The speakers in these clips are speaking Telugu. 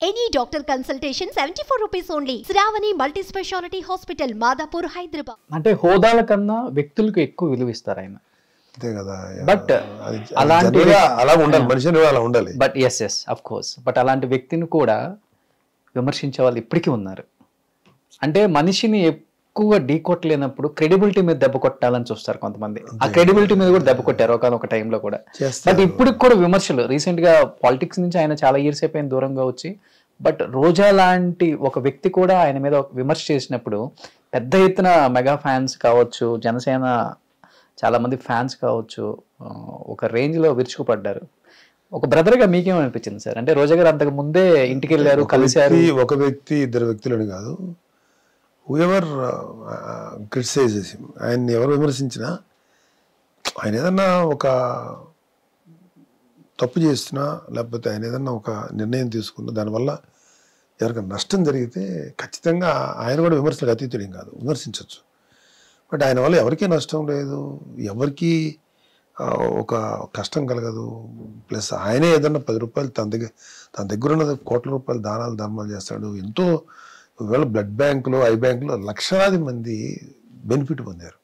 Any doctor consultation 74 rupees only. Sravani Multi Speciality Hospital, Madapur, Hyderabad. అంటే హోదాల కన్నా వ్యక్తులకు ఎక్కువ విలువ ఇస్తారు ఆయన అంతే కదా But, అది అలాంటి జనరల్గా అలా ఉండాలి మనిషి అనేవాడు అలా ఉండాలి but yes yes of course but అలాంటి వ్యక్తిని కూడా విమర్శించే వాళ్ళు ఇప్పటికీ ఉన్నారు అంటే మనిషిని ఎక్కువ ఢీ కొట్టలేనప్పుడు క్రెడిబిలిటీ మీద దెబ్బ కొట్టాలని చూస్తారు కొంతమంది ఆ క్రెడిబిలిటీ మీద కూడా దెబ్బ కొట్టారు ఒకనొక టైంలో కూడా చేస్తారు. బట్ ఇప్పటికి కూడా విమర్శలు రీసెంట్ గా పాలిటిక్స్ నుంచి ఆయన చాలా ఇయర్స్ అయిపోయిన దూరంగా వచ్చి బట్ రోజా లాంటి ఒక వ్యక్తి కూడా ఆయన మీద ఒక విమర్శ చేసినప్పుడు పెద్ద ఎత్తున మెగా ఫ్యాన్స్ కావచ్చు జనసేన చాలా మంది ఫ్యాన్స్ కావచ్చు ఆ, ఒక రేంజ్ లో విరుచుకుపడ్డారు ఒక బ్రదర్ గా మీకేమనిపించింది సార్ అంటే రోజా గారు అంతకు ముందే ఇంటికి వెళ్ళారు ఒక కలిశారు వ్యక్తి ఒక వ్యక్తి ఇద్దరు వ్యక్తులని కాదు హూఎవర్ క్రిటిసైజ్ ఆయన్ని ఎవరు విమర్శించినా ఆయన ఏదన్నా ఒక తప్పు చేసినా లేకపోతే ఆయన ఏదన్నా ఒక నిర్ణయం తీసుకున్నా దానివల్ల ఎవరికైనా నష్టం జరిగితే ఖచ్చితంగా ఆయన కూడా విమర్శలకు అతీతుడేం కాదు విమర్శించవచ్చు బట్ ఆయన వల్ల ఎవరికీ నష్టం లేదు ఎవరికి ఆ, ఒక కష్టం కలగదు ప్లస్ ఆయనే ఏదన్నా పది రూపాయలు తన దగ్గర తన దగ్గర ఉన్న కోట్ల రూపాయలు దానాలు ధర్మాలు చేస్తాడు ఎంతో ఒకవేళ బ్లడ్ బ్యాంకులో ఐ బ్యాంకులో లక్షలాది మంది బెనిఫిట్ పొందారు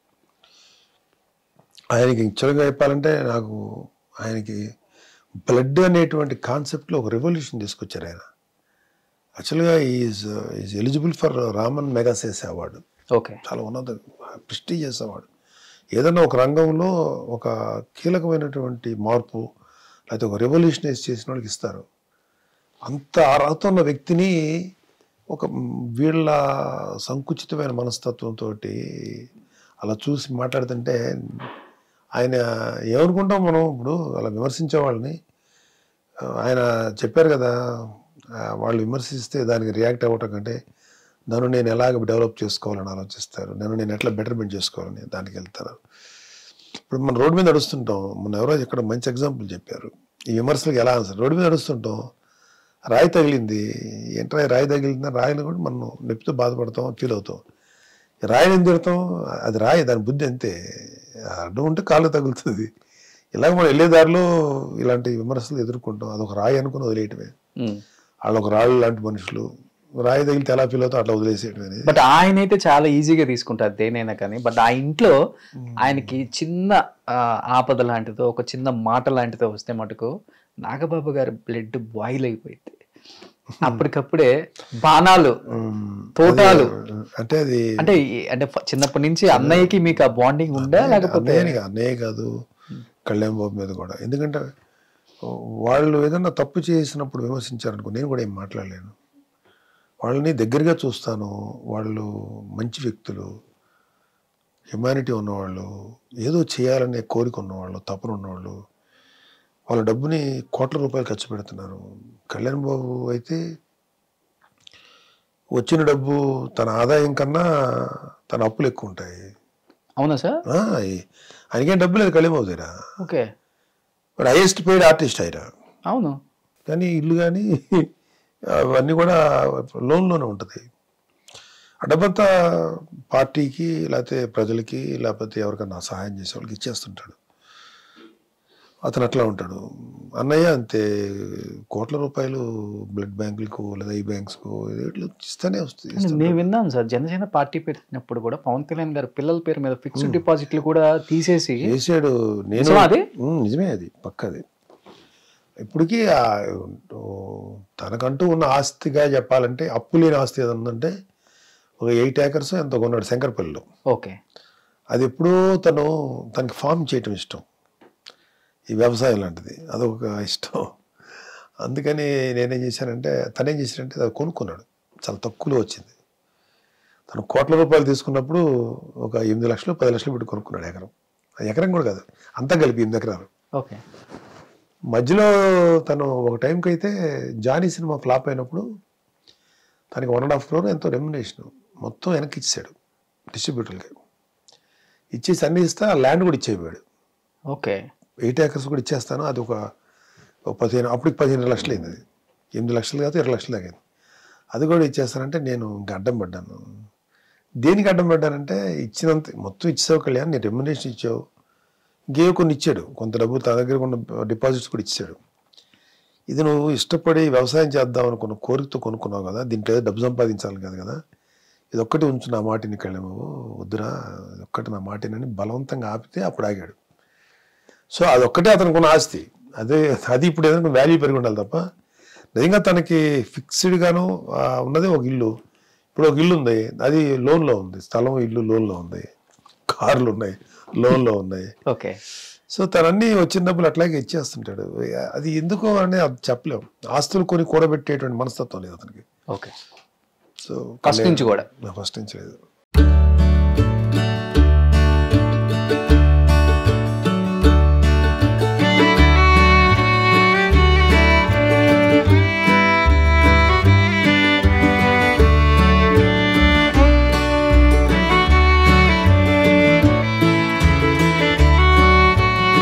ఆయనకి యాక్చువల్గా చెప్పాలంటే నాకు ఆయనకి బ్లడ్ అనేటువంటి కాన్సెప్ట్లో ఒక రెవల్యూషన్ తీసుకొచ్చారు ఆయన యాక్చువల్గా is is eligible for Raman Magsaysay award okay చాలా ఉన్నత ప్రెస్టీజియస్ అవార్డు ఏదన్నా ఒక రంగంలో ఒక కీలకమైనటువంటి మార్పు లేకపోతే ఒక రెవల్యూషనైజ్ చేసిన వాళ్ళకి ఇస్తారు అంత అర్హత ఉన్న వ్యక్తిని ఒక వీళ్ళ సంకుచితమైన మనస్తత్వంతో అలా చూసి మాట్లాడుతుంటే ఆయన ఏమనుకుంటాం మనం ఇప్పుడు అలా విమర్శించే వాళ్ళని ఆ, ఆయన చెప్పారు కదా ఆ, వాళ్ళు విమర్శిస్తే దానికి రియాక్ట్ అవ్వటం కంటే నన్ను నేను ఎలాగ డెవలప్ చేసుకోవాలని ఆలోచిస్తారు నన్ను నేను ఎట్లా బెటర్మెంట్ చేసుకోవాలని దానికి వెళ్తారు ఇప్పుడు మన రోడ్డు మీద నడుస్తుంటాం మన ఎవరో ఇక్కడ మంచి ఎగ్జాంపుల్ చెప్పారు ఈ విమర్శలకు ఎలా ఆన్సర్ రోడ్డు మీద నడుస్తుంటాం రాయి తగిలింది ఏంట్రా ఈ రాయి తగిలిందా రాయిని కూడా మనం నొప్పితో బాధపడతాం ఫీల్ అవుతాం ఈ రాయిని ఎందుకు తిడతాం అది రాయి దాని బుద్ధి అంతే అడ్డం ఉంటే కాళ్ళు తగులుతుంది ఇలాగ మనం వెళ్ళే దారిలో ఇలాంటి విమర్శలు ఎదుర్కొంటాం అదొక రాయి అనుకుని వదిలేయటమే ఉమ్. వాళ్ళు ఒక రాళ్ళు లాంటి మనుషులు రాయి తగిలితే ఎలా ఫీల్ అవుతాం అట్లా వదిలేసేయటం అనేది బట్ ఆయన అయితే చాలా ఈజీగా తీసుకుంటారు దేనైనా కానీ బట్ ఆ ఇంట్లో ఆయనకి చిన్న ఆ, ఆపద లాంటిదో ఒక చిన్న మాట లాంటిదో వస్తే మటుకు నాగబాబు గారి బ్లడ్ బాయిల్ అయిపోయింది అప్పటికప్పుడే బాణాలు ఉమ్, తోటాలు అంటే అది అంటే ఈ- అంటే ఫ- చిన్నప్పటి నుంచి అన్నయ్యకి మీకు ఆ బాండింగ్ ఉందా లేకపోతే అన్నయ్యని కాదు, అన్నయ్య కాదు కళ్యాణ్ బాబు మీద కూడా ఎందుకంటే వాళ్ళు ఏదన్నా తప్పు చేసినప్పుడు విమర్శించారనుకో నేను కూడా ఏం మాట్లాడలేను వాళ్ళని దగ్గరగా చూస్తాను వాళ్ళు మంచి వ్యక్తులు హ్యుమానిటీ ఉన్నవాళ్ళు ఏదో చేయాలనే కోరిక ఉన్నవాళ్ళు తపన ఉన్నవాళ్ళు వాళ్ళ డబ్బుని కోట్ల రూపాయలు ఖర్చు పెడుతున్నారు కళ్యాణ్ బాబు అయితే వచ్చిన డబ్బు తన ఆదాయం కన్నా తన అప్పులు ఎక్కువ ఉంటాయి అవునా సార్ ఆ, ఈ- ఆయనకేం డబ్బు లేదు కళ్యాణ్ బాబు దగ్గర ఓకే వాడు హైయెస్ట్ పెయిడ్ ఆర్టిస్ట్ ఆయన అవును కానీ ఇల్లు కానీ అవన్నీ కూడా లోన్లోనే ఉంటుంది ఆ డబ్బంతా పార్టీకి లేకపోతే ప్రజలకి లేకపోతే ఎవరికన్నా సహాయం చేసే వాళ్ళకి ఇచ్చేస్తుంటాడు అతను అట్లా ఉంటాడు అన్నయ్య అంతే కోట్ల రూపాయలు బ్లడ్ బ్యాంకులకు లేదా ఈ బ్యాంక్స్కు ఇట్లా ఇస్తానే వస్తుంది కానీ నేను విన్నాను సార్ జనసేన పార్టీ పెట్టినప్పుడు కూడా పవన్ కళ్యాణ్ గారు పిల్లల పేరు మీద ఫిక్స్డ్ డిపాజిట్లు కూడా తీసేసి చేసాడు నేను నిజమా అది? ఉమ్, నిజమే అది పక్కది ఇప్పటికీ ఆ, ఓ, తనకంటూ ఉన్న ఆస్తిగా చెప్పాలంటే అప్పు లేని ఆస్తి ఏదైనా ఉందంటే ఒక ఎయిట్ ఏకర్స్ ఎంత కొన్నాడు శంకరపల్లిలో ఓకే అది ఎప్పుడూ తను తనకి ఫామ్ చేయటం ఇష్టం ఈ వ్యవసాయం లాంటిది అదొక ఇష్టం అందుకని నేనేం చేశానంటే తనేం చేశానంటే అది కొనుక్కున్నాడు చాలా తక్కువలో వచ్చింది తను కోట్ల రూపాయలు తీసుకున్నప్పుడు ఒక ఎనిమిది లక్షలు పది లక్షలు పెట్టి కొనుక్కున్నాడు ఎకరం అది ఎకరం కూడా కాదు అంతా కలిపి ఎనిమిది ఎకరాలు ఓకే మధ్యలో తను ఒక టైంకి అయితే జానీ సినిమా ఫ్లాప్ అయినప్పుడు తనకి వన్ అండ్ హాఫ్ క్రోర్ ఎంతో రెమ్యునేషన్ మొత్తం వెనక్కి ఇచ్చాడు డిస్ట్రిబ్యూటర్కి ఇచ్చేసి అన్ని ఇస్తే ఆ ల్యాండ్ కూడా ఇచ్చేయబోయాడు ఓకే ఎయిట్ ఏకర్స్ కూడా ఇచ్చేస్తాను అది ఒక ఒక పదిహేను అప్పటికి పదిహేను లక్షలు అయింది అది ఎనిమిది లక్షలు కాదు ఇరవై లక్షలు తగ్గింది అది కూడా ఇచ్చేస్తానంటే నేను ఇంకా అడ్డం పడ్డాను దేనికి అడ్డం పడ్డానంటే ఇచ్చినంత మొత్తం ఇచ్చావు కళ్యాణ్ నేను రెమ్యునేషన్ ఇచ్చావు ఇంకేవో కొన్ని ఇచ్చాడు కొంత డబ్బు తన దగ్గర ఉన్న డిపాజిట్స్ కూడా ఇచ్చాడు ఇది నువ్వు ఇష్టపడి వ్యవసాయం చేద్దాం అనుకున్న కోరికతో కొనుక్కున్నావు కదా దీంట్లో ఏదో డబ్బు సంపాదించాలి కదా కదా ఇది ఒక్కటి ఉంచు నా మాటిని కళ్ళేమో వద్దురా ఇది ఒక్కటి నా మాటినని బలవంతంగా ఆపితే అప్పుడు ఆగాడు సో అదొక్కటే అతనికి ఉన్న ఆస్తి అదే అది ఇప్పుడు ఏదైనా వాల్యూ పెరిగి ఉండాలి తప్ప నిజంగా తనకి ఫిక్స్డ్గాను ఉన్నది ఒక ఇల్లు ఇప్పుడు ఒక ఇల్లు ఉంది అది లోన్లో ఉంది స్థలం ఇల్లు లోన్లో ఉంది కార్లు ఉన్నాయి లోన్లో ఉన్నాయి ఓకే సో తనన్నీ వచ్చిన డబ్బులు అట్లాగే ఇచ్చేస్తుంటాడు అది ఎందుకు అని అది చెప్పలేము ఆస్తులు కొని కూడబెట్టేటువంటి మనస్తత్వం లేదు అతనికి ఓకే సో ఫస్ట్ నుంచి కూడా ఫస్ట్ నుంచి లేదు